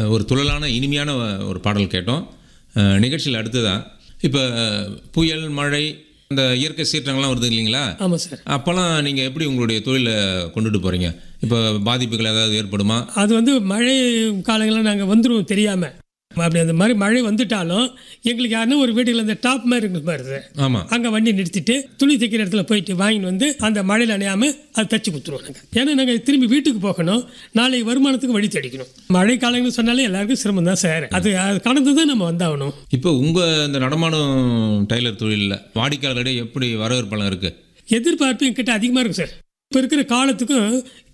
ஒரு துழலான இனிமையான ஒரு பாடல் கேட்டோம் அஹ், நிகழ்ச்சியில் அடுத்ததான் இப்போ புயல் மழை இந்த இயற்கை சீற்றங்கள்லாம் வருது இல்லைங்களா ஆமாம் சார் அப்போல்லாம் நீங்கள் எப்படி உங்களுடைய தொழிலை கொண்டுட்டு போகிறீங்க இப்போ பாதிப்புகள் ஏதாவது ஏற்படுமா அது வந்து மழை காலங்களில் நாங்கள் வந்துடுவோம் தெரியாமல் அப்படி அந்த மாதிரி மழை வந்துட்டாலும் எங்களுக்கு யாருன்னா ஒரு வீட்டுல இந்த டாப் மாதிரி இருக்கு பாருது ஆமாம் அங்கே வண்டி நிறுத்திட்டு துணி தைக்கிற இடத்துல போயிட்டு வாங்கிட்டு வந்து அந்த மழையில் அணையாமல் அதை தச்சு கொடுத்துருவோம் நாங்கள் ஏன்னா நாங்கள் திரும்பி வீட்டுக்கு போகணும் நாளை வருமானத்துக்கு வழி தேடிக்கணும் மழை காலங்கள்னு சொன்னாலே எல்லாருக்கும் சிரமம் தான் சார் அது அது கடந்து தான் நம்ம வந்தாகணும் இப்போ உங்கள் இந்த நடமாடும் டெய்லர் தொழிலில் வாடிக்கையாளர்களிடையே எப்படி வரவேற்பெல்லாம் இருக்குது எதிர்பார்ப்பு என்கிட்ட அதிகமாக இருக்கும் சார் இப்போ இருக்கிற காலத்துக்கும்